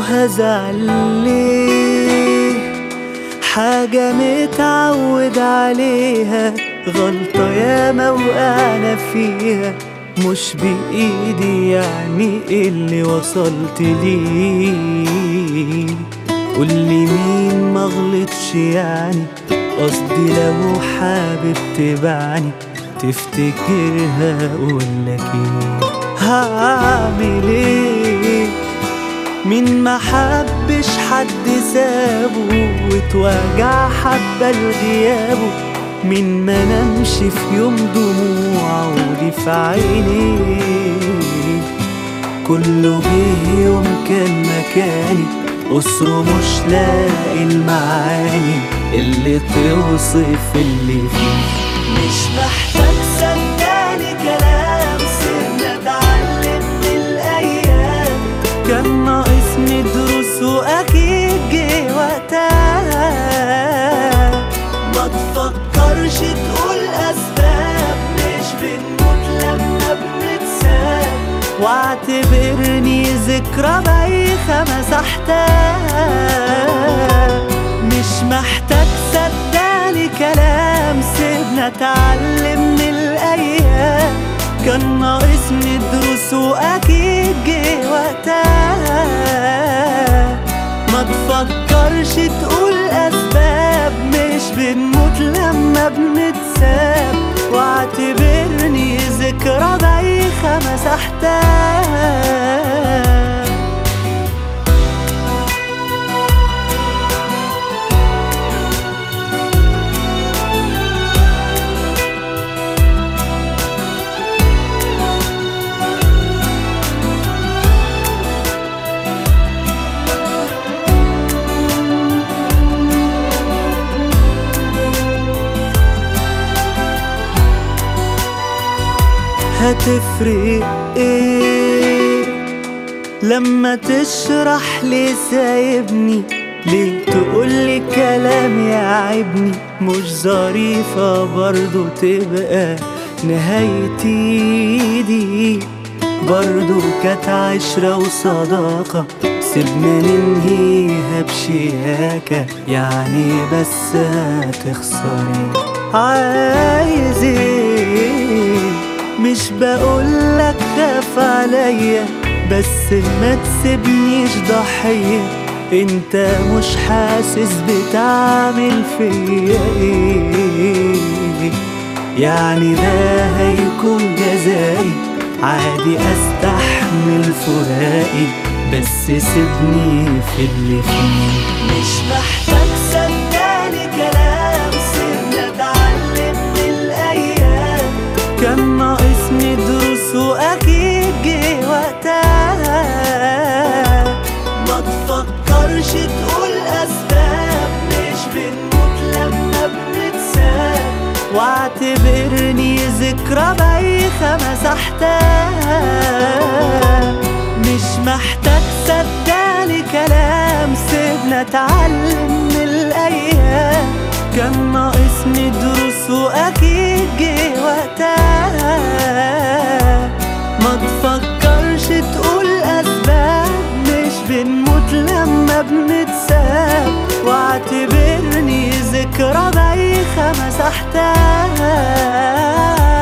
وهزعل ليه حاجة متعود عليها غلطة ياما وقعنا فيها مش بإيدي يعني اللي وصلت ليه قولي مين مغلطش يعني قصدي لو حابب تبعني تفتكرها اقولك ايه هعمل ايه مين ما حبش حد سابه واتوجع حبة لغيابه مين ما نمش في يوم دموعه ودي في عينيه كله جه يوم كان مكاني أسره مش لاقي المعاني اللي توصف اللي فيه مش محتاج صدقني كلام سيبنا اتعلم من الأيام كان ناقص ندرس وأكيد جه وقتها ما تفكرش تقول أسباب مش بنموت لما بنتساب واعتبرني ذكرى بايخة مسحتها مش محتاج صدقني كلام سيبنا اتعلم من الأيام كان ناقص ندرس وأكيد جه وقتها ما تفكرش تقول أسباب مش بنموت لما بنتساب واعتبرني ذكرى بايخة مسحتها هتفرق ايه لما تشرح لي سايبني ليه تقولي كلام يعبني مش ظريفة برضو تبقى نهايتي دي برضو كانت عشرة وصداقة سيبنا ننهيها بشياكة يعني بس هتخسري عايز ايه مش بقولك خاف عليا بس ما تسيبنيش ضحية انت مش حاسس بتعمل فيا ايه يعني ده هيكون جزائي عادي استحمل فراقي بس سيبني في اللي فيه مش محتاج صدقني كلام سيبنا اتعلم من الايام كان ناقص ندرس واكيد جه وقتها ما تفكرش تقول اسباب مش بنموت لما بنتساب واعتبرني ذكرى بايخة مسحتها مش محتاج صدقني كلام سيبنا اتعلم من الايام كان ناقص ندرس واكيد جه وقتها ما تفكرش تقول اسباب مش بنموت لما بنتساب واعتبرني ذكرى بايخة مسحتها